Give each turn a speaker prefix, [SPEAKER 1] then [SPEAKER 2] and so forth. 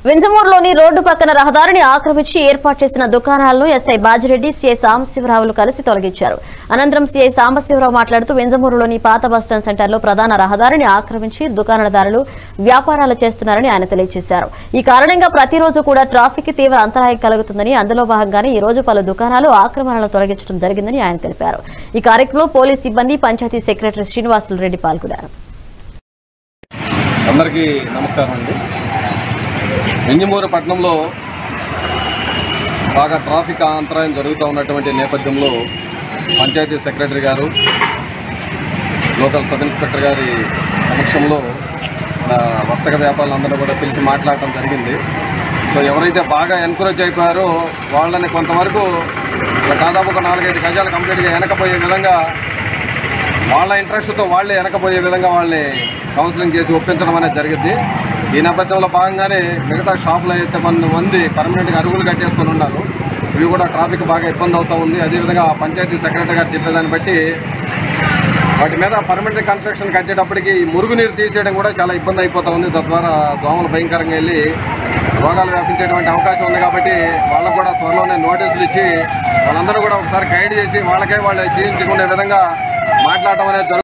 [SPEAKER 1] వింజమూరులోని road పక్కన రహదారిని ఆక్రమించి ఏర్పాటు చేసిన దుకాణాలను ఎస్ఐ బాజిరెడ్డి సీఐ సాంబశివరావులు కలిసి తొలగించారు అనంతరం సీఐ సాంబశివరావు మాట్లాడుతూ వింజమూరులోని పాత బస్టాండ్ సెంటర్లో ప్రధాన రహదారిని ఆక్రమించి దుకాణదారులు వ్యాపారాలు చేస్తున్నారని ఆయన తెలియజేశారు ఈ కారణంగా ప్రతిరోజు కూడా ట్రాఫిక్ తీవ్ర అంతరాయం కలుగుతుందని అందులో భాగంగానే ఈ రోజు పలు దుకాణాలు ఆక్రమణలను తొలగించడం జరిగిందని ఆయన తెలిపారు ఈ కార్యక్రమంలో పోలీస్ సిబ్బంది పంచాయతీ సెక్రటరీ శ్రీనివాసులు రెడ్డి పాల్గొన్నారు
[SPEAKER 2] అందరికీ నమస్కారం అండి వెంజమూరు పట్టణంలో బాగా ట్రాఫిక్ అంతరాయం జరుగుతూ ఉన్నటువంటి నేపథ్యంలో పంచాయతీ సెక్రటరీ గారు లోకల్ సబ్ ఇన్స్పెక్టర్ గారి సమక్షంలో ఆ, వర్తక వ్యాపారులందరూ కూడా పిలిచి మాట్లాడటం జరిగింది సో ఎవరైతే బాగా ఎన్కరేజ్ అయిపోయారో వాళ్ళని కొంతవరకు ఒక దాదాపు ఒక నాలుగైదు గజాలు కంప్లీట్గా వెనకపోయే విధంగా వాళ్ళ ఇంట్రెస్ట్తో వాళ్ళే వెనకపోయే విధంగా వాళ్ళని కౌన్సిలింగ్ చేసి ఒప్పించడం అనేది జరిగింది ఈ నేపథ్యంలో భాగంగానే మిగతా షాపులు అయితే కొంత మంది పర్మనెంట్గా అరుగులు కట్టేసుకొని ఉన్నారు ఇవి కూడా ట్రాఫిక్ బాగా ఇబ్బంది అవుతూ ఉంది అదేవిధంగా పంచాయతీ సెక్రటరీ గారు చెప్పేదాన్ని బట్టి వాటి మీద పర్మనెంట్ కన్స్ట్రక్షన్ కట్టేటప్పటికి ఈ మురుగునీరు తీసేయడం కూడా చాలా ఇబ్బంది అయిపోతూ ఉంది తద్వారా దోమలు భయంకరంగా వెళ్ళి రోగాలు వ్యాపించేటువంటి అవకాశం ఉంది కాబట్టి వాళ్ళకు కూడా త్వరలోనే నోటీసులు ఇచ్చి వాళ్ళందరూ కూడా ఒకసారి గైడ్ చేసి వాళ్ళకే వాళ్ళు తీయించుకునే విధంగా మాట్లాడటం అనేది జరుగుతుంది